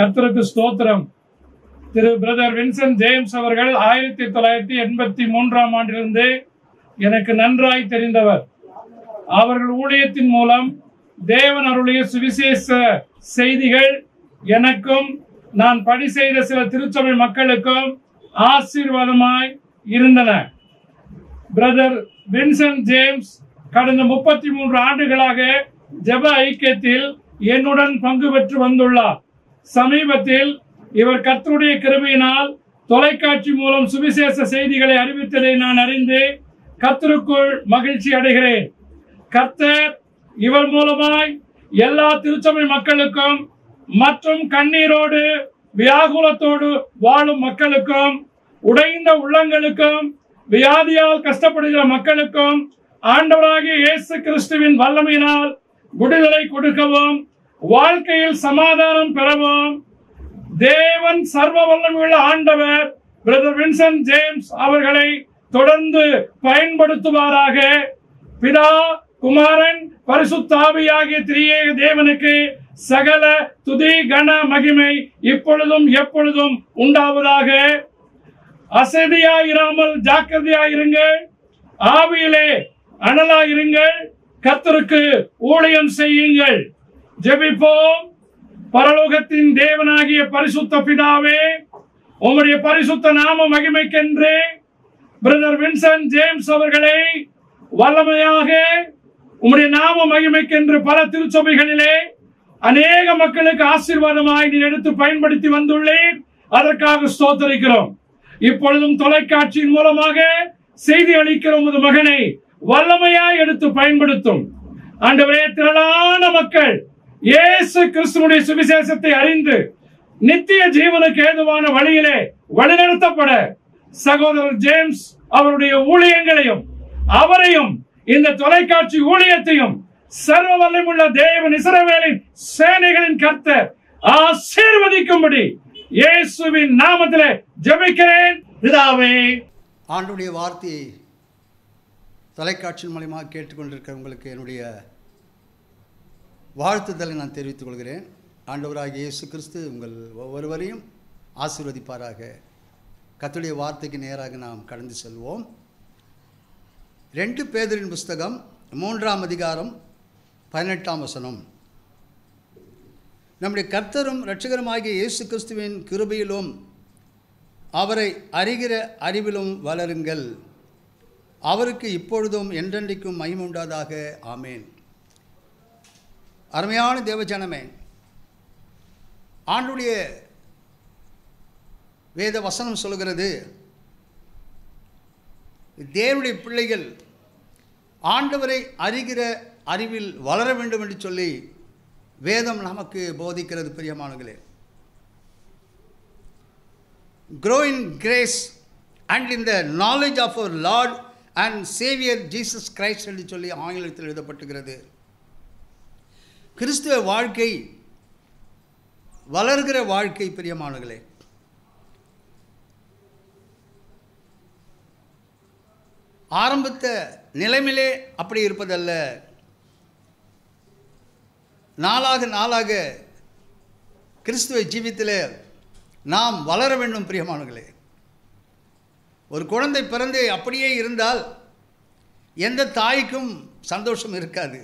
கர்த்தருக்கு ஸ்தோத்திரம் திரு brother Vincent James அவர்கள் ஆயிரத்தி தொள்ளாயிரத்தி எண்பத்தி மூன்றாம் ஆண்டிலிருந்து எனக்கு நன்றாய் தெரிந்தவர் அவர்கள் ஊழியத்தின் மூலம் தேவன் அருளிய சுவிசேஷ செய்திகள் எனக்கும் நான் பணி செய்த சில திருச்சபை மக்களுக்கும் ஆசீர்வாதமாய் இருந்தன பிரதர் வின்சென்ட் ஜேம்ஸ் கடந்த முப்பத்தி மூன்று ஆண்டுகளாக ஜெப ஐக்கியத்தில் என்னுடன் பங்கு பெற்று வந்துள்ளார் சமீபத்தில் இவர் கர்த்தருடைய கிருபையினால் தொலைக்காட்சி மூலம் சுவிசேஷ செய்திகளை அறிவித்ததை நான் அறிந்து கர்த்தருக்குள் மகிழ்ச்சி அடைகிறேன் கர்த்தர் இவர் மூலமாய் எல்லா திருச்சபை மக்களுக்கும் மற்றும் கண்ணீரோடு வியாகுலத்தோடு வாழும் மக்களுக்கும் உடைந்த உள்ளங்களுக்கும் வியாதியால் கஷ்டப்படுகிற மக்களுக்கும் ஆண்டவராகிய இயேசு கிறிஸ்துவின் வல்லமையினால் விடுதலை கொடுக்கவும் வாழ்க்கையில் சமாதானம் பெறவும் தேவன் சர்வ வல்லமையுள்ள ஆண்டவர் பிரதர் வின்சென்ட் ஜேம்ஸ் அவர்களை தொடர்ந்து பயன்படுத்துவாராக பிதா குமாரன் பரிசுத்தாவியாகிய திரியேக தேவனுக்கு சகல துதி கன மகிமை இப்பொழுதும் எப்பொழுதும் உண்டாவதாக அசதியாயிராமல் ஜாக்கிரதையாயிருங்கள் ஆவியிலே அனலாயிருங்கள் கர்த்தருக்கு ஊழியம் செய்யுங்கள் ஜெபிப்போம் பரலோகத்தின் தேவனாகிய பரிசுத்த பிதாவே உம்முடைய பரிசுத்த நாம மகிமைக்கென்று பிரதர் வின்சென்ட் ஜேம்ஸ் அவர்களை வல்லமையாக உம்முடைய நாம மகிமைக்கென்று பல திருச்சபைகளிலே அநேக மக்களுக்கு ஆசீர்வாதமாய் நீர் எடுத்து பயன்படுத்தி வந்துள்ளேன் அதற்காக ஸ்தோத்தரிக்கிறோம் இப்பொழுதும் தொலைக்காட்சியின் மூலமாக செய்தி அளிக்கிற உமது மகனை வல்லமையாய் எடுத்து பயன்படுத்தும் ஆண்டவரே திரளான மக்கள் இயேசு கிறிஸ்துவனுடைய சுவிசேஷத்தை அறிந்து நித்திய ஜீவனுக்கு ஏதுவான வழியிலே வழிநடத்தப்பட சகோதரர் ஜேம்ஸ் அவருடைய ஊழியங்களையும் அவரையும் இந்த தொலைக்காட்சி ஊழியத்தையும் சர்வ வல்லமுள்ள தேவன் இஸ்ரவேலின் சேனைகளின் கர்த்தர் ஆசீர்வதிக்கும்படி இயேசுவின் நாமத்திலே ஜெபிக்கிறேன் பிதாவே ஆண்டுடைய வார்த்தையை தொலைக்காட்சி மூலியமாக கேட்டுக்கொண்டிருக்கிற உங்களுக்கு என்னுடைய வாழ்த்துதலை நான் தெரிவித்துக் கொள்கிறேன் ஆண்டவராகிய இயேசு கிறிஸ்து உங்கள் ஒவ்வொருவரையும் ஆசீர்வதிப்பாராக கர்த்தருடைய வார்த்தைக்கு நேராக நாம் கடந்து செல்வோம் ரெண்டு பேதரின் புஸ்தகம் மூன்றாம் அதிகாரம் பதினெட்டாம் வசனம் நம்முடைய கர்த்தரும் இரட்சகருமாகிய இயேசு கிறிஸ்துவின் கிருபையிலும் அவரை அறிகிற அறிவிலும் வளருங்கள் அவருக்கு இப்பொழுதும் என்றென்றைக்கும் மகிமை உண்டாதாக ஆமேன் அருமையான தேவஜனமே ஆண்டுடைய வேத வசனம் சொல்கிறது தேவனுடைய பிள்ளைகள் ஆண்டவரை அறிகிற அறிவில் வளர வேண்டும் என்று சொல்லி வேதம் நமக்கு போதிக்கிறது பிரியமானங்களே grow in grace and in the knowledge of our Lord and Savior Jesus Christ என்று சொல்லி ஆங்கிலத்தில் எழுதப்பட்டுகிறது கிறிஸ்துவ வாழ்க்கை வளர்கிற வாழ்க்கை பிரியமானங்களே ஆரம்பித்த நிலைமையிலே அப்படி இருப்பதல்ல நாளாக நாளாக கிறிஸ்துவ ஜீவித்திலே நாம் வளர வேண்டும் பிரியமானங்களே ஒரு குழந்தை பிறந்து அப்படியே இருந்தால் எந்த தாய்க்கும் சந்தோஷம் இருக்காது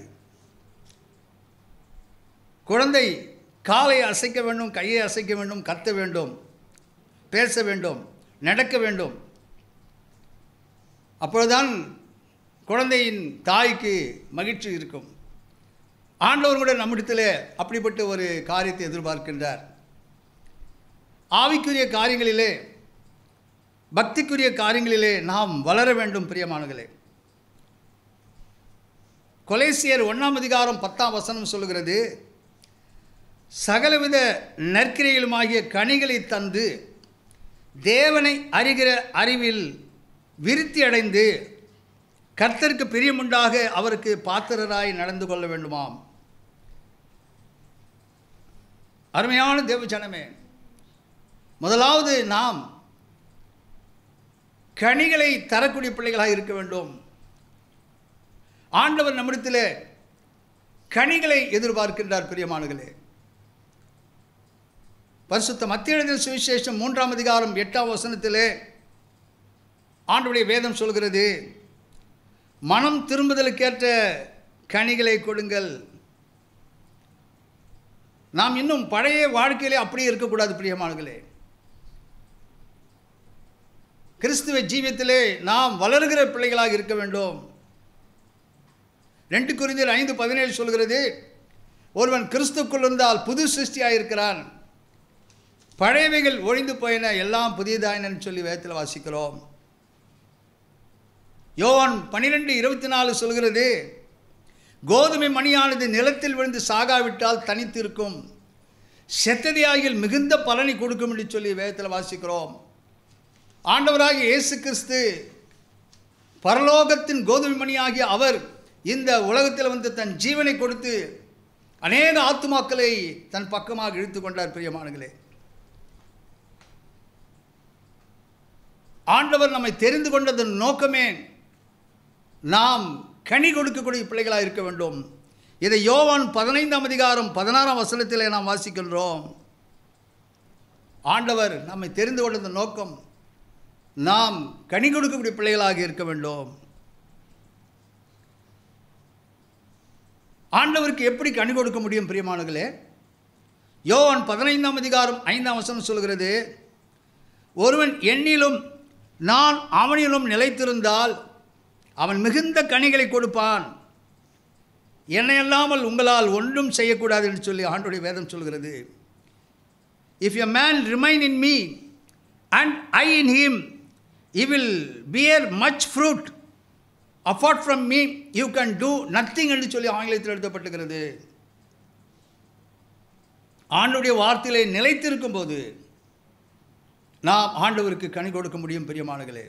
குழந்தை காலை அசைக்க வேண்டும் கையை அசைக்க வேண்டும் கத்த வேண்டும் பேச வேண்டும் நடக்க வேண்டும் அப்பொழுதுதான் குழந்தையின் தாய்க்கு மகிழ்ச்சி இருக்கும் ஆண்டவர் கூட நம்மிடத்தில் அப்படிப்பட்ட ஒரு காரியத்தை எதிர்பார்க்கின்றார் ஆவிக்குரிய காரியங்களிலே பக்திக்குரிய காரியங்களிலே நாம் வளர வேண்டும் பிரியமானங்களே கொலேசியர் ஒன்றாம் அதிகாரம் பத்தாம் வசனம் சொல்லுகிறது சகலவித நற்கிரைகளுமாகிய கனிகளை தந்து தேவனை அறிகிற அறிவில் விருத்தி அடைந்து கர்த்தருக்கு பிரியமுண்டாக அவருக்கு பாத்திரராய் நடந்து கொள்ள வேண்டுமாம் அருமையான தேவ ஜனமே முதலாவது நாம் கனிகளை தரக்கூடிய பிள்ளைகளாக இருக்க வேண்டும் ஆண்டவர் நம்மிடத்தில் கனிகளை எதிர்பார்க்கின்றார் பிரியமானங்களே பரிசுத்த மத்திய எழுதின சுவிசேஷம் மூன்றாம் அதிகாரம் எட்டாம் வசனத்திலே ஆண்டுடைய வேதம் சொல்கிறது மனம் திரும்புதலுக்கேற்ற கனிகளை கொடுங்கள் நாம் இன்னும் பழைய வாழ்க்கையிலே அப்படியே இருக்கக்கூடாது பிரியமானங்களே கிறிஸ்துவ ஜீவியத்திலே நாம் வளர்கிற பிள்ளைகளாக இருக்க வேண்டும் ரெண்டு குறிந்தியர் ஐந்து பதினேழு சொல்கிறது ஒருவன் கிறிஸ்துக்குள் இருந்தால் புது சிருஷ்டியாக இருக்கிறான் பழையவைகள் ஒழிந்து போயின எல்லாம் புதியதாயினன்னு சொல்லி வேதத்தில் வாசிக்கிறோம் யோவான் பன்னிரெண்டு இருபத்தி நாலு சொல்கிறது கோதுமை மணியானது நிலத்தில் விழுந்து சாகாவிட்டால் தனித்து இருக்கும் செத்ததியாகில் மிகுந்த பலனை கொடுக்கும் என்று சொல்லி வேதத்தில் வாசிக்கிறோம் ஆண்டவராகிய இயேசு கிறிஸ்து பரலோகத்தின் கோதுமை மணியாகிய அவர் இந்த உலகத்தில் வந்து தன் ஜீவனை கொடுத்து அநேக ஆத்துமாக்களை தன் பக்கமாக இழுத்து கொண்டார் பிரியமானங்களே ஆண்டவர் நம்மை தெரிந்து கொண்டதன் நோக்கமே நாம் கனி கொடுக்கக்கூடிய பிள்ளைகளாக இருக்க வேண்டும் இதை யோவான் பதினைந்தாம் அதிகாரம் பதினாறாம் வசனத்திலே நாம் வாசிக்கின்றோம் ஆண்டவர் நம்மை தெரிந்து கொண்டதன் நோக்கம் நாம் கனி கொடுக்கக்கூடிய பிள்ளைகளாக இருக்க வேண்டும் ஆண்டவருக்கு எப்படி கனி கொடுக்க முடியும் பிரியமானங்களே யோவான் பதினைந்தாம் அதிகாரம் ஐந்தாம் வசனம் சொல்கிறது ஒருவன் எண்ணிலும் நான் அவனிலும் நிலைத்திருந்தால் அவன் மிகுந்த கனிகளை கொடுப்பான் என்னை அல்லாமல் உங்களால் ஒன்றும் செய்யக்கூடாது என்று சொல்லி ஆண்டுடைய வேதம் சொல்கிறது if a man remain in me and I in him he will bear much fruit apart from me you can do nothing என்று சொல்லி ஆங்கிலத்தில் எழுதப்பட்டுகிறது ஆண்டுடைய வார்த்தையிலே நிலைத்திருக்கும் போது நாம் ஆண்டவருக்கு கனி கொடுக்க முடியும் பிரியமானங்களே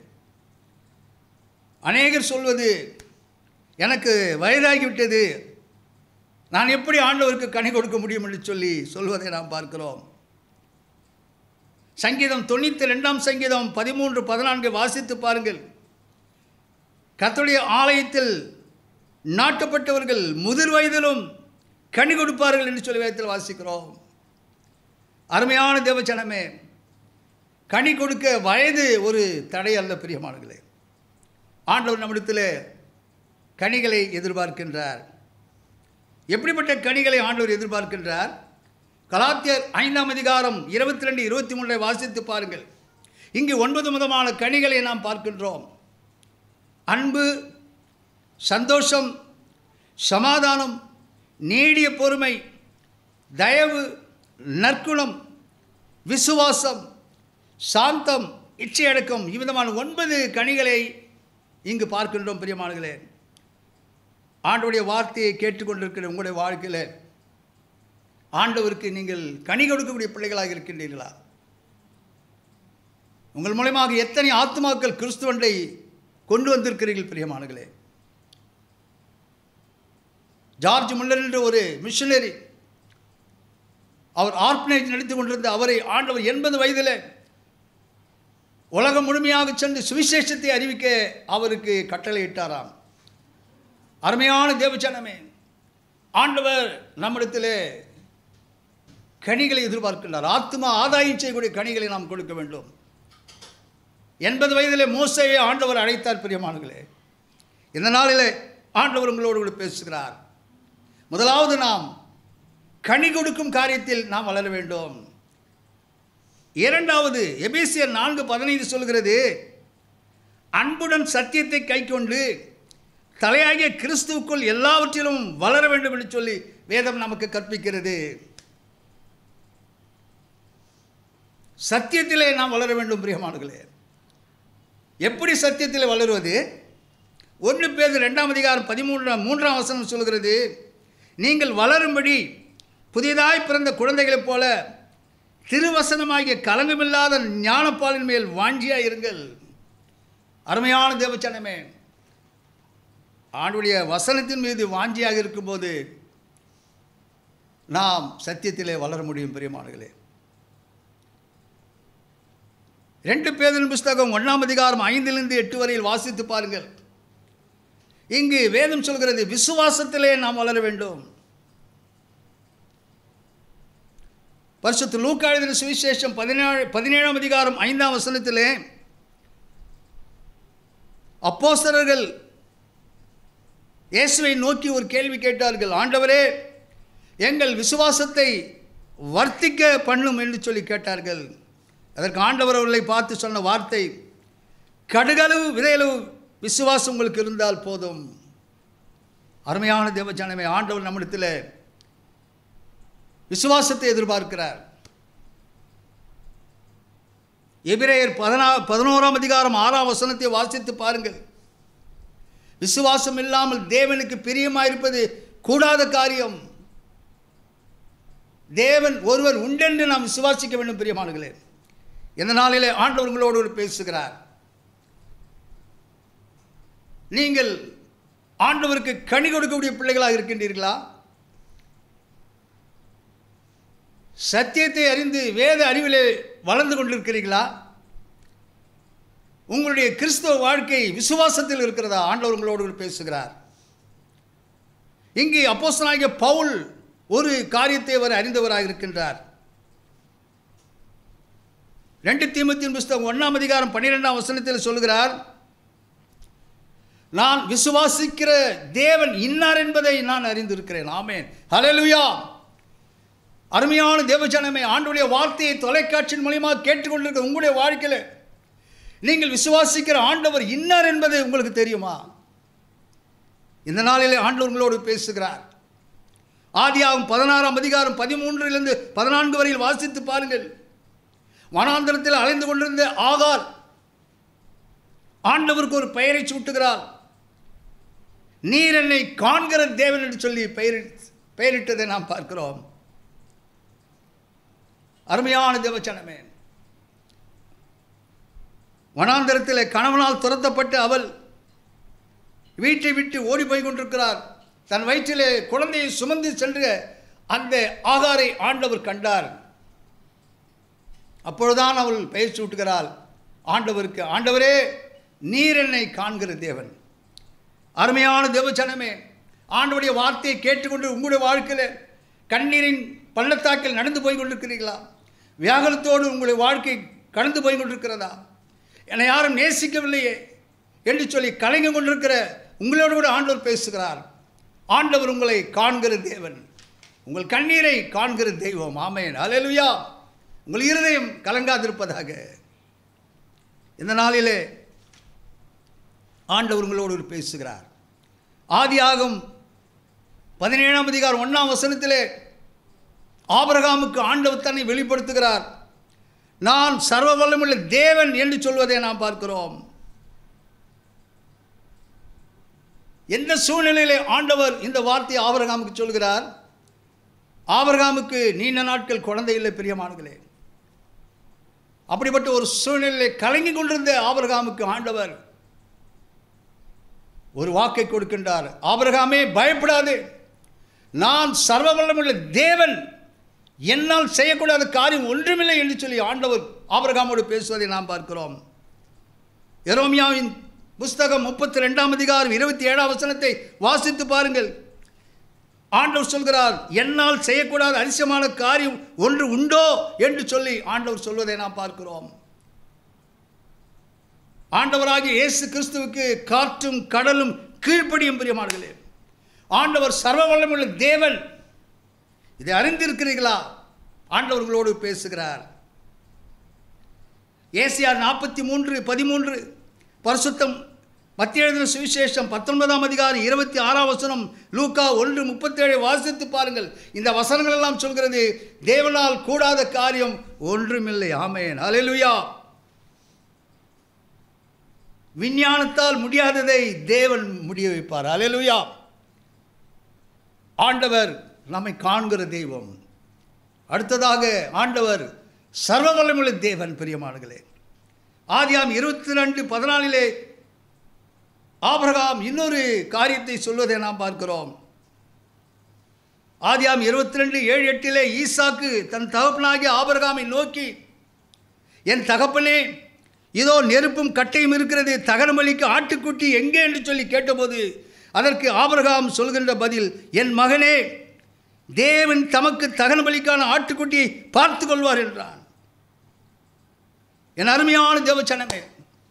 அநேகர் சொல்வது எனக்கு வயதாகிவிட்டது நான் எப்படி ஆண்டவருக்கு கனி கொடுக்க முடியும் என்று சொல்லி சொல்வதை நாம் பார்க்கிறோம் சங்கீதம் தொண்ணூற்றி ரெண்டாம் சங்கீதம் பதிமூன்று பதினான்கு வாசித்து பாருங்கள் கர்த்தருடைய ஆலயத்தில் நாட்டப்பட்டவர்கள் முதிர் வயதிலும் கனி கொடுப்பார்கள் என்று சொல்லி வேதத்தில் வாசிக்கிறோம் அருமையான தேவச்சனமே கனி கொடுக்க வயது ஒரு தடை அல்ல பிரியமானங்களே ஆண்டவர் நம்மிடத்தில் கனிகளை எதிர்பார்க்கின்றார் எப்படிப்பட்ட கனிகளை ஆண்டவர் எதிர்பார்க்கின்றார் கலாத்தியர் ஐந்தாம் அதிகாரம் இருபத்தி ரெண்டு இருபத்தி மூன்றை வாசித்து பாருங்கள் இங்கு ஒன்பது விதமான கனிகளை நாம் பார்க்கின்றோம் அன்பு சந்தோஷம் சமாதானம் நீடிய பொறுமை தயவு நற்குணம் விசுவாசம் சாந்தம் இச்சையடக்கம் இவ்விதமான ஒன்பது கனிகளை இங்கு பார்க்கின்றோம் பிரியமானங்களே ஆண்டவருடைய வார்த்தையை கேட்டுக்கொண்டிருக்கிற உங்களுடைய வாழ்க்கையில் ஆண்டவருக்கு நீங்கள் கனி கொடுக்கக்கூடிய பிள்ளைகளாக இருக்கின்றீர்களா உங்கள் மூலமாக எத்தனை ஆத்மாக்கள் கிறிஸ்துவண்டை கொண்டு வந்திருக்கிறீர்கள் பிரியமானங்களே ஜார்ஜ் முல்லர் என்ற ஒரு மிஷனரி அவர் ஆர்பனேஜ் நடத்தி கொண்டிருந்த அவரை ஆண்டவர் எண்பது வயதில் உலகம் முழுமையாக சென்று சுவிசேஷத்தை அறிவிக்க அவருக்கு கட்டளையிட்டாராம் அருமையான தேவச்சனமே ஆண்டவர் நம்மிடத்திலே கனிகளை எதிர்பார்க்கின்றார் ஆத்மா ஆதாயம் செய்யக்கூடிய கனிகளை நாம் கொடுக்க வேண்டும் எண்பது வயதிலே மோசையை ஆண்டவர் அழைத்தார் பிரியமானங்களே இந்த நாளிலே ஆண்டவர் உங்களோடு கூட பேசுகிறார் முதலாவது நாம் கனி கொடுக்கும் காரியத்தில் நாம் வளர வேண்டும் இரண்டாவது எபேசியர் நான்கு பதினைந்து சொல்கிறது அன்புடன் சத்தியத்தை கைக்கொண்டு தலையாகிய கிறிஸ்துவுக்குள் எல்லாவற்றிலும் வளர வேண்டும் என்று சொல்லி வேதம் நமக்கு கற்பிக்கிறது சத்தியத்திலே நாம் வளர வேண்டும் பிரியமானங்களே எப்படி சத்தியத்திலே வளருவது ஒன்று பேர் ரெண்டாம் அதிகாரம் பதிமூன்றாம் மூன்றாம் வசனம் சொல்கிறது நீங்கள் வளரும்படி புதியதாய் பிறந்த குழந்தைகளைப் போல திருவசனமாகிய கலங்கமில்லாத ஞானப்பாலின் மேல் வாஞ்சியாக இருங்கள் அருமையான தேவச்சனமே ஆண்டுடைய வசனத்தின் மீது வாஞ்சியாக இருக்கும்போது நாம் சத்தியத்திலே வளர முடியும் பெரியமானங்களே ரெண்டு பேரின் புஸ்தகம் ஒன்றாம் அதிகாரம் ஐந்திலிருந்து எட்டு வரையில் வாசித்து பாருங்கள் இங்கு வேதம் சொல்கிறது விசுவாசத்திலே நாம் வளர வேண்டும் பரிசுத்த லூக்கா எழுதின சுவிசேஷம் பதினேழு பதினேழாம் அதிகாரம் ஐந்தாம் வசனத்திலே அப்போஸ்தலர்கள் இயேசுவை நோக்கி ஒரு கேள்வி கேட்டார்கள் ஆண்டவரே எங்கள் விசுவாசத்தை வர்த்திக்க பண்ணும் என்று சொல்லி கேட்டார்கள் அதற்கு ஆண்டவர் அவர்களை பார்த்து சொன்ன வார்த்தை கடுகளவு விதையளவு விசுவாசம் உங்களுக்கு இருந்தால் போதும் அருமையான தேவஜனமே ஆண்டவர் நம்மிடத்தில் விசுவாசத்தை எதிர்பார்க்கிறார் எபிரேயர் பதினா பதினோராம் அதிகாரம் ஆறாம் வசனத்தை வாசித்து பாருங்கள் விசுவாசம் இல்லாமல் தேவனுக்கு பிரியமாயிருப்பது கூடாத காரியம் தேவன் ஒருவர் உண்டென்று நாம் விசுவாசிக்க வேண்டும் பிரியமானங்களே இந்த நாளிலே ஆண்டவர்களோடு ஒரு பேசுகிறார் நீங்கள் ஆண்டவருக்கு கனி கொடுக்கக்கூடிய பிள்ளைகளாக இருக்கின்றீர்களா சத்தியத்தை அறிந்து வேத அறிவிலே வளர்ந்து கொண்டிருக்கிறீர்களா உங்களுடைய கிறிஸ்தவ வாழ்க்கை விசுவாசத்தில் இருக்கிறதா ஆண்டவர் உங்களோடு ஒரு பேசுகிறார் இங்கே அப்போஸ்தலனாகிய பவுல் ஒரு காரியத்தை அவர் அறிந்தவராக இருக்கின்றார் ரெண்டு தீமத்தின் புஸ்தகம் ஒன்றாம் அதிகாரம் பன்னிரெண்டாம் வசனத்தில் சொல்கிறார் நான் விசுவாசிக்கிற தேவன் இன்னார் என்பதை நான் அறிந்திருக்கிறேன் ஆமேன் ஹalleluya அருமையான தேவஜனமே ஆண்டுடைய வார்த்தையை தொலைக்காட்சியின் மூலியமாக கேட்டுக்கொண்டிருக்கிற உங்களுடைய வாழ்க்கையில் நீங்கள் விசுவாசிக்கிற ஆண்டவர் இன்னார் என்பது உங்களுக்கு தெரியுமா இந்த நாளிலே ஆண்டவர் உங்களோடு பேசுகிறார் ஆதியாகும் பதினாறாம் அதிகாரம் பதிமூன்றிலிருந்து பதினான்கு வரையில் வாசித்து பாருங்கள் வனாந்தரத்தில் அலைந்து கொண்டிருந்த ஆகார் ஆண்டவருக்கு ஒரு பெயரை சூட்டுகிறார் நீர் என்னை காண்கிற தேவன் என்று சொல்லி பெயரி பெயரிட்டதை நாம் பார்க்கிறோம் அருமையான தேவச்சனமே வனாந்தரத்தில் கணவனால் துரத்தப்பட்டு அவள் வீட்டை விட்டு ஓடி போய் கொண்டிருக்கிறார் தன் வயிற்றிலே குழந்தையை சுமந்து சென்ற அந்த ஆகாரை ஆண்டவர் கண்டார் அப்பொழுதுதான் அவள் பெயர் சூட்டுகிறாள் ஆண்டவருக்கு ஆண்டவரே நீர் என்னை காண்கிற தேவன் அருமையான தேவச்சனமே ஆண்டவருடைய வார்த்தையை கேட்டுக்கொண்டு உங்களுடைய வாழ்க்கையில் கண்ணீரின் பள்ளத்தாக்கில் நடந்து போய் கொண்டிருக்கிறீர்களா வியாகுலத்தோடு உங்களுடைய வாழ்க்கை கடந்து போய் கொண்டிருக்கிறதா என்னை யாரும் நேசிக்கவில்லையே என்று சொல்லி கலங்கி கொண்டிருக்கிற உங்களோடு கூட ஆண்டவர் பேசுகிறார் ஆண்டவர் உங்களை காண்கிற தேவன் உங்கள் கண்ணீரை காண்கிற தெய்வம் ஆமேன் அலையலுயா உங்கள் இருதயம் கலங்காதிருப்பதாக இந்த நாளிலே ஆண்டவர் உங்களோடு ஒரு பேசுகிறார் ஆதியாகும் பதினேழாம் அதிகாரம் ஒன்றாம் வசனத்திலே ஆபிரகாமுக்கு ஆண்டவர் தன்னை வெளிப்படுத்துகிறார் நான் சர்வ வல்லமுள்ள தேவன் என்று சொல்வதை நாம் பார்க்கிறோம் எந்த சூழ்நிலையிலே ஆண்டவர் இந்த வார்த்தையை ஆபிரகாமுக்கு சொல்கிறார் ஆபிரகாமுக்கு நீண்ட நாட்கள் குழந்தை இல்லை பிரியமானங்களே அப்படிப்பட்ட ஒரு சூழ்நிலையை கலங்கி கொண்டிருந்த ஆபிரகாமுக்கு ஆண்டவர் ஒரு வாக்கை கொடுக்கின்றார் ஆபிரகாமே பயப்படாது நான் சர்வ வல்லமுள்ள தேவன் என்னால் செய்யக்கூடாத காரியம் ஒன்றுமில்லை என்று சொல்லி ஆண்டவர் ஆபிரகாமோடு பேசுவதை நாம் பார்க்கிறோம் எரோமியாவின் புஸ்தகம் முப்பத்தி ரெண்டாம் அதிகாரம் இருபத்தி ஏழாம் வசனத்தை வாசித்து பாருங்கள் ஆண்டவர் சொல்கிறார் என்னால் செய்யக்கூடாத அதிசயமான காரியம் ஒன்று உண்டோ என்று சொல்லி ஆண்டவர் சொல்வதை நாம் பார்க்கிறோம் ஆண்டவராகிய இயேசு கிறிஸ்துவுக்கு காற்றும் கடலும் கீழ்ப்படியும் பிரியமானங்களே ஆண்டவர் சர்வ வல்லமுள்ள தேவன் இதை அறிந்திருக்கிறீர்களா ஆண்டவர்களோடு பேசுகிறார் ஏசியார் நாற்பத்தி மூன்று பதிமூன்று பரிசுத்தம் மத்திய எழுதின சுவிசேஷம் பத்தொன்பதாம் அதிகாரம் இருபத்தி ஆறாம் வசனம் லூக்கா ஒன்று முப்பத்தேழை வாசித்து பாருங்கள் இந்த வசனங்கள் எல்லாம் சொல்கிறது தேவனால் கூடாத காரியம் ஒன்றுமில்லை ஆமேன் அலையலுயா விஞ்ஞானத்தால் முடியாததை தேவன் முடிய வைப்பார் அலையலுயா ஆண்டவர் நம்மை காண்கிற தெய்வம் அடுத்ததாக ஆண்டவர் சர்வவல்லமுள்ள தேவன் பிரியமானங்களே ஆதியாம் இருபத்தி ரெண்டு பதினாலிலே ஆபிரகாம் இன்னொரு காரியத்தை சொல்வதை நாம் பார்க்கிறோம் ஆதியாம் இருபத்தி ரெண்டு ஏழு எட்டிலே ஈசாக்கு தன் தகப்பனாகிய ஆபிரகாமை நோக்கி என் தகப்பனே இதோ நெருப்பும் கட்டையும் இருக்கிறது தகனமளிக்கு ஆட்டுக்குட்டி எங்கே என்று சொல்லி கேட்டபோது அதற்கு ஆபிரகாம் சொல்கின்ற பதில் என் மகனே தேவன் தமக்கு தகன பலிக்கான ஆட்டுக்குட்டியை பார்த்து கொள்வார் என்றான் என் அருமையான தேவச்சனமே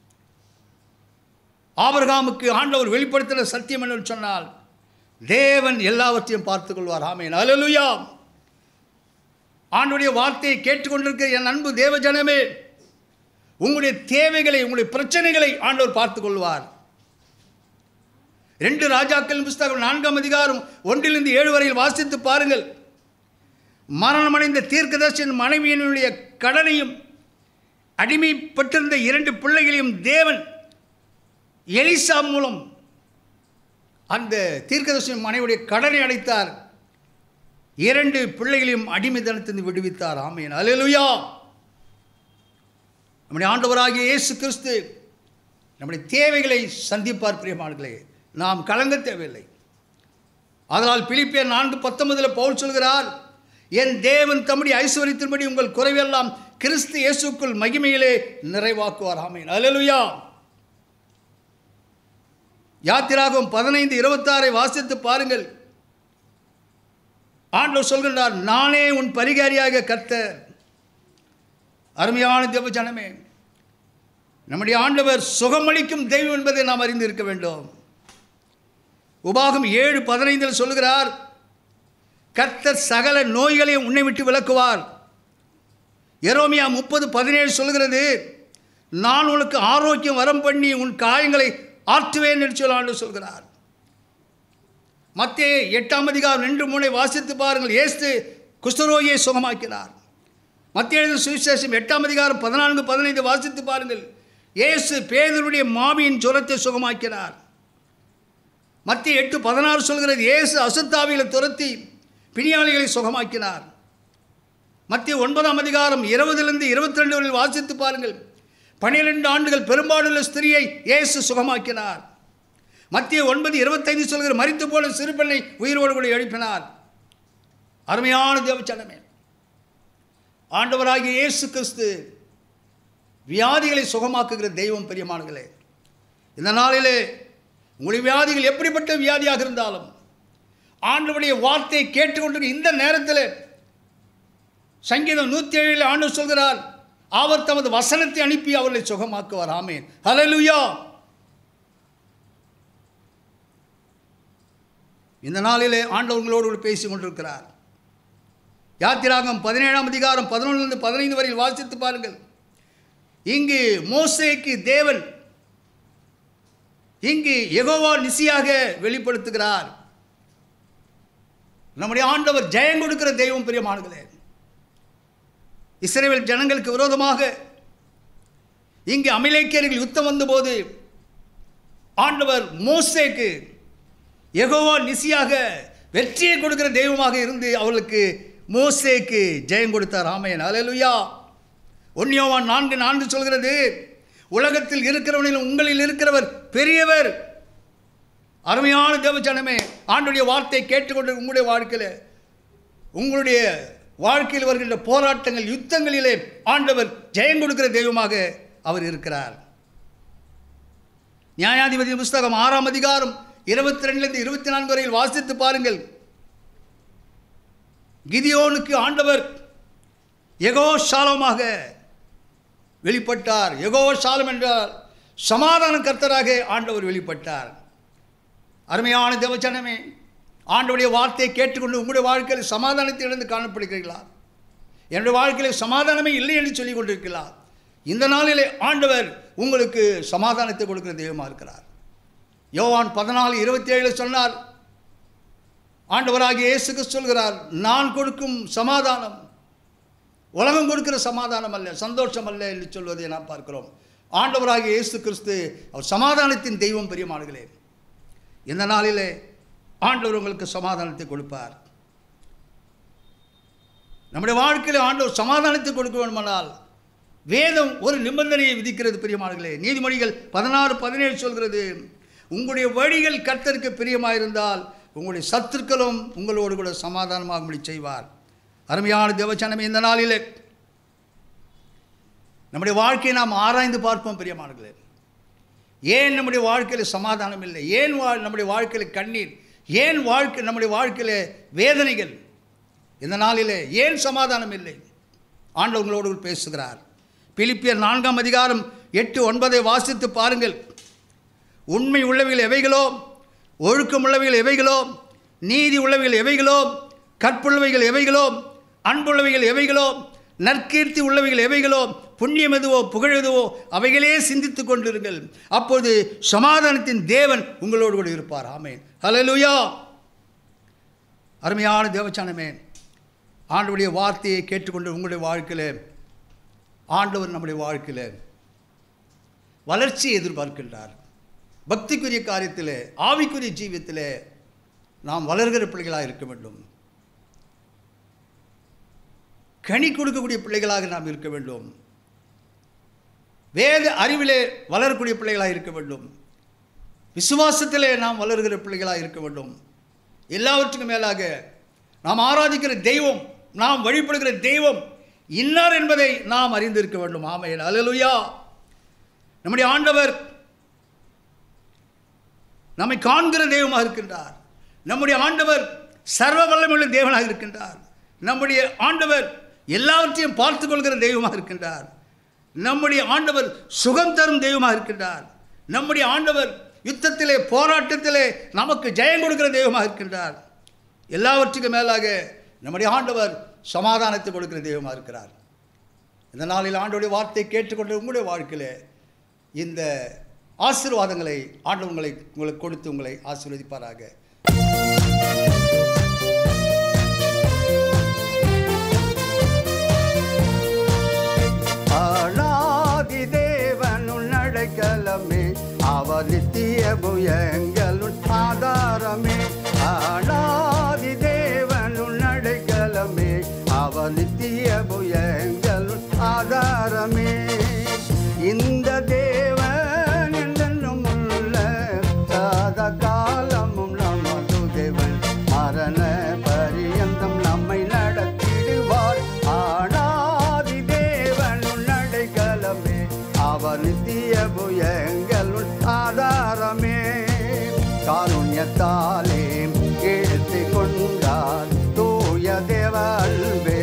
ஆபிரகாமுக்கு ஆண்டவர் வெளிப்படுத்தின சத்தியம் என்று சொன்னால் தேவன் எல்லாவற்றையும் பார்த்துக் கொள்வார் ஆமேன் அல்லேலூயா ஆண்டுடைய வார்த்தையை கேட்டுக்கொண்டிருக்கிற என் அன்பு தேவஜனமே உங்களுடைய தேவைகளை உங்களுடைய பிரச்சனைகளை ஆண்டவர் பார்த்துக் கொள்வார் ரெண்டு ராஜாக்கள் புஸ்தகம் நான்காம் அதிகாரம் ஒன்றிலிருந்து ஏழு வரையில் வாசித்து பாருங்கள் மரணமடைந்த தீர்க்கதர்சியின் மனைவியினுடைய கடனையும் அடிமைப்பட்டிருந்த இரண்டு பிள்ளைகளையும் தேவன் எலிசா மூலம் அந்த தீர்க்கதர்சியின் மனைவியுடைய கடனை அடைத்தார் இரண்டு பிள்ளைகளையும் அடிமைத்தனத்திலிருந்து விடுவித்தார் ஆமேன் அல்லேலூயா நம்முடைய ஆண்டவராகிய இயேசு கிறிஸ்து நம்முடைய தேவைகளை சந்திப்பார் பிரியமானங்களே நாம் கலங்க தேவையில்லை அதனால் பிலிப்பியர் நான்கு பத்தொன்பதில் பவுல் சொல்கிறார் என் தேவன் தம்முடைய ஐஸ்வர்யத்தின்படி உங்கள் குறைவெல்லாம் கிறிஸ்து இயேசுக்குள் மகிமையிலே நிறைவாக்குவார் ஆமேன் அல்லேலூயா யாத்திராகும் பதினைந்து இருபத்தாறை வாசித்து பாருங்கள் ஆண்டவர் சொல்கின்றார் நானே உன் பரிகாரியாக கர்த்தர் அருமையான தேவ ஜனமே நம்முடைய ஆண்டவர் சுகமளிக்கும் தெய்வம் என்பதை நாம் அறிந்து இருக்க வேண்டும் உபாகம் ஏழு பதினைந்தில் சொல்லுகிறார் கர்த்தர் சகல நோய்களையும் உன்னை விட்டு விலக்குவார் எரோமியா முப்பது பதினேழு சொல்கிறது நான் உனக்கு ஆரோக்கியம் வரம் பண்ணி உன் காயங்களை ஆற்றுவேன் என்று சொல்லாண்டு சொல்கிறார் மத்திய எட்டாம் அதிகாரம் ரெண்டு மூணை வாசித்து பாருங்கள் ஏசு குஷ்டரோகியை சுகமாக்கினார் மத்திய எழுதின சுவிசேஷம் எட்டாம் அதிகாரம் பதினான்கு பதினைந்து வாசித்து பாருங்கள் இயேசு பேதருடைய மாமியின் ஜுரத்தை சுகமாக்கினார் மத்திய எட்டு பதினாறு சொல்கிறது இயேசு அசுத்தாவிகளை துரத்தி பிணியாளிகளை சுகமாக்கினார் மத்திய ஒன்பதாம் அதிகாரம் இருபதிலிருந்து இருபத்தி ரெண்டு வரையில் வாசித்து பாருங்கள் பன்னிரெண்டு ஆண்டுகள் பெரும்பாலுள்ள ஸ்திரியை இயேசு சுகமாக்கினார் மத்திய ஒன்பது இருபத்தைந்து சொல்கிற மரித்து போன சிறு பெண்ணை உயிரோடு கூட எழுப்பினார் அருமையான தேவச்சனமே ஆண்டவராகிய இயேசு கிறிஸ்து வியாதிகளை சுகமாக்குகிற தெய்வம் பெரியமானங்களே இந்த நாளிலே உங்களுடைய வியாதிகள் எப்படிப்பட்ட வியாதியாக இருந்தாலும் ஆண்டவருடைய வார்த்தையை கேட்டுக்கொண்டு இந்த நேரத்தில் சங்கீதம் நூற்றி ஏழில் ஆண்டு சொல்கிறார் அவர் தமது வசனத்தை அனுப்பி அவர்களை சுகமாக்குவார் ஆமேன் ஹalleluya இந்த நாளிலே ஆண்டவர்களோடு கூட பேசி கொண்டிருக்கிறார் யாத்திராகம் பதினேழாம் அதிகாரம் பதினொன்றிலிருந்து பதினைந்து வரையில் வாசித்து பாருங்கள் இங்கு மோசேக்கு தேவன் இங்கு எகோவா நிசியாக வெளிப்படுத்துகிறார் நம்முடைய ஆண்டவர் ஜெயம் கொடுக்கிற தெய்வம் பிரியமானங்களே இஸ்ரேல் ஜனங்களுக்கு விரோதமாக இங்கு அமிலேக்கியர்கள் யுத்தம் வந்தபோது ஆண்டவர் மோசேக்கு எகோவா நிசியாக வெற்றியை கொடுக்கிற தெய்வமாக இருந்து அவர்களுக்கு மோசேக்கு ஜெயம் கொடுத்தார் ஆமையன் அலலுயா ஒன்னியோவான் நான்கு நான்கு சொல்கிறது உலகத்தில் இருக்கிறவனில் உங்களில் இருக்கிறவர் பெரியவர் அருமையான தேவச்சனமே ஆண்டுடைய வார்த்தையை கேட்டுக்கொண்டு உங்களுடைய வாழ்க்கையில் உங்களுடைய வாழ்க்கையில் வருகின்ற போராட்டங்கள் யுத்தங்களிலே ஆண்டவர் ஜெயம் கொடுக்கிற தெய்வமாக அவர் இருக்கிறார் நியாயாதிபதி புஸ்தகம் ஆறாம் அதிகாரம் இருபத்தி ரெண்டுலேருந்து இருபத்தி நான்கு வரையில் வாசித்து பாருங்கள் கிதியோனுக்கு ஆண்டவர் எகோ சாலமாக வெளிப்பட்டார் எகோ சாலம் என்றால் சமாதான கர்த்தராக ஆண்டவர் வெளிப்பட்டார் அருமையான தேவச்சனமே ஆண்டவுடைய வார்த்தையை கேட்டுக்கொண்டு உங்களுடைய வாழ்க்கையில் சமாதானத்தை இழந்து காணப்படுகிறீர்களா என்னுடைய வாழ்க்கையில் சமாதானமே இல்லை என்று சொல்லிக் கொண்டிருக்கிறார் இந்த நாளிலே ஆண்டவர் உங்களுக்கு சமாதானத்தை கொடுக்கிற தெய்வமாக இருக்கிறார் யோவான் பதினாலு இருபத்தி ஏழு சொன்னார் ஆண்டவராகிய இயேசுக்கு சொல்கிறார் நான் கொடுக்கும் சமாதானம் உலகம் கொடுக்கிற சமாதானம் அல்ல சந்தோஷம் அல்ல என்று சொல்வதை நாம் பார்க்கிறோம் ஆண்டவராகிய இயேசு கிறிஸ்து அவர் சமாதானத்தின் தெய்வம் பெரியமானங்களே இந்த நாளிலே ஆண்டவர் உங்களுக்கு சமாதானத்தை கொடுப்பார் நம்முடைய வாழ்க்கையில் ஆண்டவர் சமாதானத்தை கொடுக்க வேண்டுமானால் வேதம் ஒரு நிபந்தனையை விதிக்கிறது பிரியமானங்களே நீதிமொழிகள் பதினாறு பதினேழு சொல்கிறது உங்களுடைய வழிகள் கர்த்தருக்கு பிரியமாயிருந்தால் உங்களுடைய சத்துருக்களும் உங்களோடு கூட சமாதானமாகும்படி செய்வார் அருமையான தேவச்சனமே இந்த நாளிலே நம்முடைய வாழ்க்கையை நாம் ஆராய்ந்து பார்ப்போம் பிரியமானங்களே ஏன் நம்முடைய வாழ்க்கையில் சமாதானம் இல்லை ஏன் வா நம்முடைய வாழ்க்கையில் கண்ணீர் ஏன் வாழ்க்கை நம்முடைய வாழ்க்கையில் வேதனைகள் இந்த நாளிலே ஏன் சமாதானம் இல்லை ஆண்டவர் உங்களோடு பேசுகிறார் பிலிப்பியர் நான்காம் அதிகாரம் எட்டு ஒன்பதை வாசித்து பாருங்கள் உண்மை உள்ளவைகள் எவைகளோ ஒழுக்கம் உள்ளவைகள் எவைகளோ நீதி உள்ளவைகள் எவைகளோ கற்புள்ளவைகள் எவைகளோ அன்புள்ளவைகள் எவைகளோ நற்கீர்த்தி உள்ளவைகள் எவைகளோ புண்ணியம் எதுவோ புகழ் எதுவோ அவைகளே சிந்தித்துக் கொண்டிருங்கள் அப்போது சமாதானத்தின் தேவன் உங்களோடு கூட இருப்பார் ஆமேன் ஹalleluya அருமையான தேவச்சானமே ஆண்டவருடைய வார்த்தையை கேட்டுக்கொண்டு உங்களுடைய வாழ்க்கையில் ஆண்டவர் நம்முடைய வாழ்க்கையில் வளர்ச்சியை எதிர்பார்க்கின்றார் பக்திக்குரிய காரியத்தில் ஆவிக்குரிய ஜீவியத்தில் நாம் வளர்கிற பிள்ளைகளாக இருக்க வேண்டும் கனி கொடுக்கக்கூடிய பிள்ளைகளாக நாம் இருக்க வேண்டும் வேத அறிவிலே வளரக்கூடிய பிள்ளைகளாக இருக்க வேண்டும் விசுவாசத்திலே நாம் வளர்கிற பிள்ளைகளாக இருக்க வேண்டும் எல்லாவற்றுக்கும் மேலாக நாம் ஆராதிக்கிற தெய்வம் நாம் வழிபடுகிற தெய்வம் இன்னார் என்பதை நாம் அறிந்திருக்க வேண்டும் ஆமையன் அல்லேலூயா நம்முடைய ஆண்டவர் நம்மை காண்கிற தெய்வமாக இருக்கின்றார் நம்முடைய ஆண்டவர் சர்வ வல்லமையுள்ள தேவனாக இருக்கின்றார் நம்முடைய ஆண்டவர் எல்லாவற்றையும் பார்த்து கொள்கிற தெய்வமாக இருக்கின்றார் நம்முடைய ஆண்டவர் சுகம் தரும் தெய்வமாக இருக்கின்றார் நம்முடைய ஆண்டவர் யுத்தத்திலே போராட்டத்திலே நமக்கு ஜெயம் கொடுக்கிற தெய்வமாக இருக்கின்றார் எல்லாவற்றுக்கும் மேலாக நம்முடைய ஆண்டவர் சமாதானத்தை கொடுக்கிற தெய்வமாக இருக்கிறார் இந்த நாளில் ஆண்டோடைய வார்த்தை கேட்டுக்கொண்டு உங்களுடைய வாழ்க்கையில் இந்த ஆசீர்வாதங்களை ஆண்டவர் உங்களை உங்களுக்கு கொடுத்து உங்களை ஆசீர்வதிப்பாராக ஆளாதி தேவனுள் அடைக்கலமே அவர் நித்திய புயங்களுள் ஆதாரமே ஆளாதி தேவனுள் அடைக்கலமே அவர் நித்திய புயங்களுள் ஆதாரமே இந்த தேவன் என்றென்றும் உள்ள சதா காலமும் நமது தேவன் மரண பரியந்தம் நம்மை நடத்திடுவார் ஆனாதி தேவனுள் நடைக்கலமே அவர் நித்திய புயங்களுள் ஆதாரமே காருண்யத்தாலே இழுத்து கொண்டார் தூய தேவல்வே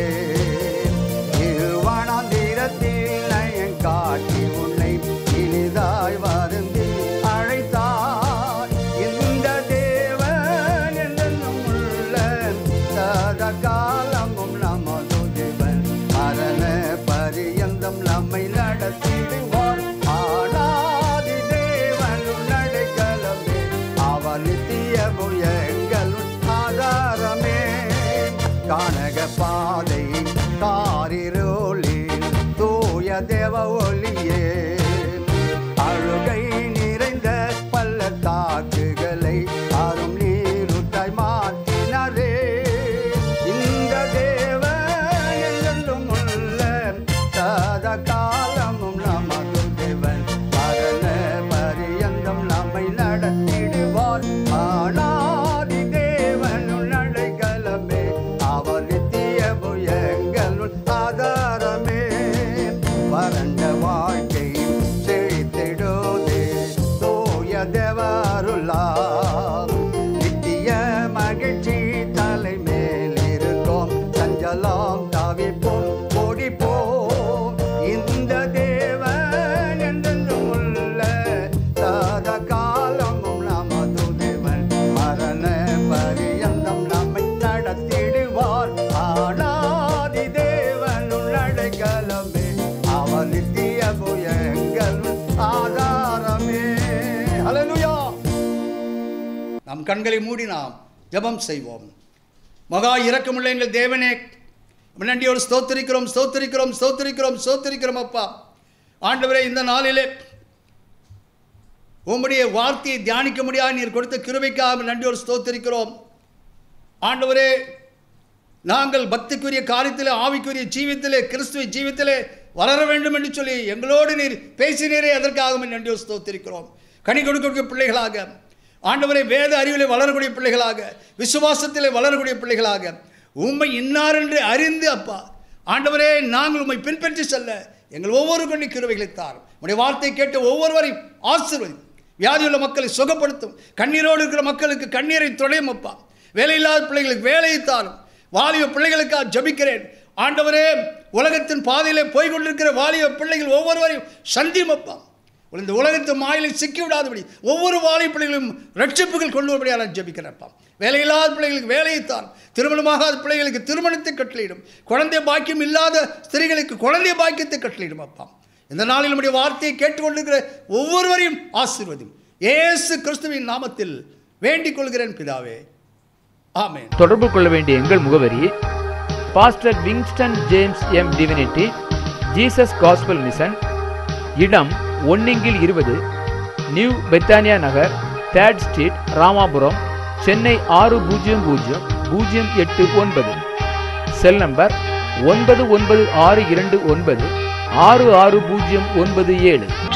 வனாந்திரத்தில் நயம் காட்டி உன்னை இனிதாய் வருந்தி அழைத்தார் இந்த தேவன் என்றென்றும் உள்ள சதா காலமும் நமது தேவன் மரண பரியந்தம் நம்மை நடத்திடுவார் ஆனாதி தேவனுள் நடைக்கலமே அவர் நித்திய புயங்களுள் ஆதாரமே கானக பாதை காரிரோலில் தூய தேவ ஒளியே அழுகை நிறைந்த பள்ளத்தாக்குகளை அரும் நீருட்டாய் மாற்றினரே இந்த தேவன் என்றென்றும் உள்ள சதா காலமும் நமது தேவன் மரண பரியந்தம் நம்மை நடத்திடுவார் ஆனாதி தேவனுள் நடைக்கலமே அவர் நித்திய புயங்களுள் ஆதாரமே வறண்ட வாழ்க்கை செழித்திடுதே தூய தேவருளா நித்திய மகிழ்ச்சி தலை மேல் இருக்கும் சஞ்சலம் தவிப்போம் ஓடிப்போம் இந்த தேவன் என்றென்றும் உள்ள சதா காலமும் நமது தேவன் மரண பரியந்தம் நம்மை நடத்திடுவார் ஆனாதி தேவனுள் அடைக்கலமே அவர் நித்திய புயங்கள் ஆதாரமே ஹalleluya நம் கண்களை மூடி நாம் ஜெபம் செய்வோம் மகா இரக்கமுள்ள எங்கள் தேவனே நன்றியோடு ஸ்தோத்திரிக்கிறோம் ஸ்தோத்திரிக்கிறோம் ஸ்தோத்திரிக்கிறோம் ஸ்தோத்திரிக்கிறோம் அப்பா ஆண்டவரே இந்த நாளிலே உம்முடைய வார்த்தையை தியானிக்க முடியாது நீர் கொடுத்த கிருபைக்காக நன்றியோடு ஸ்தோத்திரிக்கிறோம் ஆண்டவரே நாங்கள் பக்திக்குரிய காரியத்திலே ஆவிக்குரிய ஜீவித்திலே கிறிஸ்துவ ஜீவித்திலே வளர வேண்டும் என்று சொல்லி எங்களோடு நீர் பேசினீரே அதற்காக நன்றியோடு ஸ்தோத்திரிக்கிறோம் கனி கொடுக்கக்கூடிய பிள்ளைகளாக ஆண்டவரை வேத அறிவிலே வளரக்கூடிய பிள்ளைகளாக விசுவாசத்திலே வளரக்கூடிய பிள்ளைகளாக உம்மை இன்னார் என்று அறிந்து அப்பா ஆண்டவரே நாங்கள் உம்மை பின்பற்றி செல்ல எங்கள் ஒவ்வொரு கொண்டு கிருவைகளை தாரும் உடைய வார்த்தை கேட்ட ஒவ்வொருவரையும் ஆசீர்வதி வியாதியுள்ள மக்களை சுகப்படுத்தும் கண்ணீரோடு இருக்கிற மக்களுக்கு கண்ணீரை துடையும் அப்பா வேலையில்லாத பிள்ளைகளுக்கு வேலையை தாரும் வாலிப பிள்ளைகளுக்காக ஜபிக்கிறேன் ஆண்டவரே உலகத்தின் பாதையிலே போய் கொண்டிருக்கிற வாலிப பிள்ளைகள் ஒவ்வொருவரையும் சந்திமப்பா இந்த உலகத்து மாயிலை சிக்கி விடாதபடி ஒவ்வொரு வாலிப பிள்ளைகளும் ரட்சிப்புகள் கொண்டு வரும்படியாக நான் ஜபிக்கிறேன்ப்பா வேலையில்லாத பிள்ளைகளுக்கு வேலையைத்தான் திருமணமாகாத பிள்ளைகளுக்கு திருமணத்தை கட்டளையிடும் குழந்தை பாக்கியம் இல்லாத ஸ்திரீகளுக்கு குழந்தை பாக்கியத்தை கட்டளையிடும் அப்பா இந்த நாளில் நம்முடைய வார்த்தையை கேட்டுக்கொண்டிருக்கிற ஒவ்வொருவரையும் ஆசீர்வதியும் இயேசு கிறிஸ்துவின் நாமத்தில் வேண்டிக் கொள்கிறேன் பிதாவே ஆமென் தொடர்பு கொள்ள வேண்டிய எங்கள் முகவரி pastor Wingston James M divinity Jesus gospel mission இடம் ஒன்னிங்கில் இருபது new Bethania Nagar third street Ramapuram Chennai ஆறு பூஜ்ஜியம் பூஜ்ஜியம் பூஜ்ஜியம் எட்டு ஒன்பது செல் நம்பர் ஒன்பது ஒன்பது ஆறு இரண்டு ஒன்பது ஆறு ஆறு பூஜ்ஜியம் ஒன்பது ஏழு